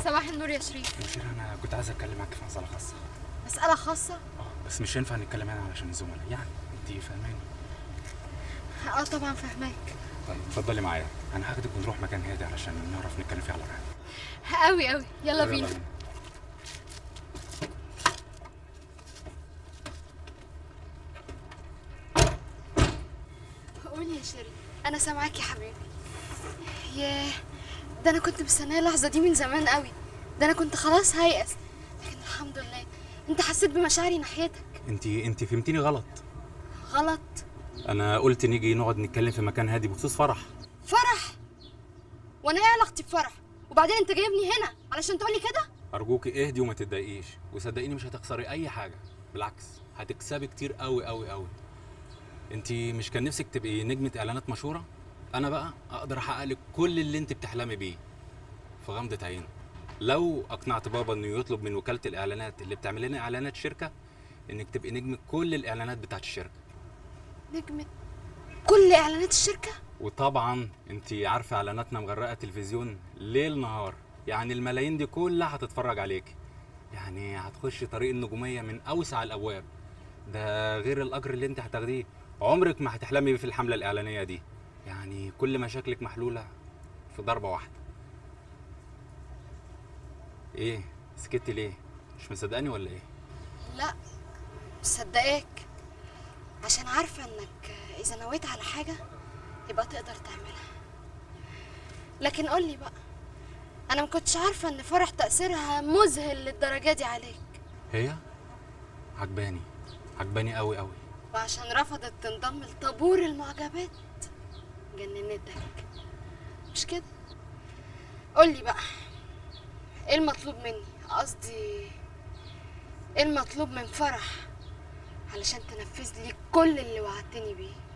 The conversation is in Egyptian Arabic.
صباح النور يا شريف مشير انا كنت عايز اتكلم معاك في مساله خاصه مسألة خاصة اه بس مش ينفع نتكلم هنا علشان الزملاء يعني انت فاهماني اه طبعا فهماك طيب اتفضلي معايا انا هاخدك ونروح مكان هادي علشان نعرف نتكلم فيه على راحه قوي قوي يلا بينا قولي يا شيري انا سامعاك يا حبيبي ياه ده انا كنت مستنيه اللحظه دي من زمان قوي ده انا كنت خلاص هيأس لكن الحمد لله انت حسيت بمشاعري ناحيتك انت انت فهمتيني غلط غلط انا قلت نيجي نقعد نتكلم في مكان هادي بخصوص فرح فرح وانا ايه علاقتي بفرح وبعدين انت جايبني هنا علشان تقولي كده ارجوكي اهدي وما تتضايقيش وصدقيني مش هتخسري اي حاجه بالعكس هتكسبي كتير قوي قوي قوي انت مش كان نفسك تبقي نجمه اعلانات مشهوره انا بقى اقدر احقق لك كل اللي انت بتحلمي بيه في غمضه عين لو اقنعت بابا انه يطلب من وكاله الاعلانات اللي بتعمل لنا اعلانات شركه انك تبقي نجم كل الاعلانات بتاعت الشركه نجمة كل اعلانات الشركه وطبعا انت عارفه اعلاناتنا مغرقه تلفزيون ليل نهار يعني الملايين دي كلها هتتفرج عليك يعني هتخش طريق النجوميه من اوسع الابواب ده غير الاجر اللي انت هتاخديه عمرك ما هتحلمي بيه في الحمله الاعلانيه دي يعني كل مشاكلك محلوله في ضربه واحده ايه سكتي ليه مش مصدقاني ولا ايه لا مصدقاك عشان عارفة انك اذا نويت على حاجة يبقى تقدر تعملها لكن قولي بقى انا ما كنتش عارفة ان فرح تأثيرها مذهل للدرجة دي عليك هي عجباني عجباني قوي قوي وعشان رفضت تنضم لطابور المعجبات جننتك مش كده قولي بقى ايه المطلوب مني قصدي ايه المطلوب من فرح علشان تنفذ لي كل اللي وعدتني بيه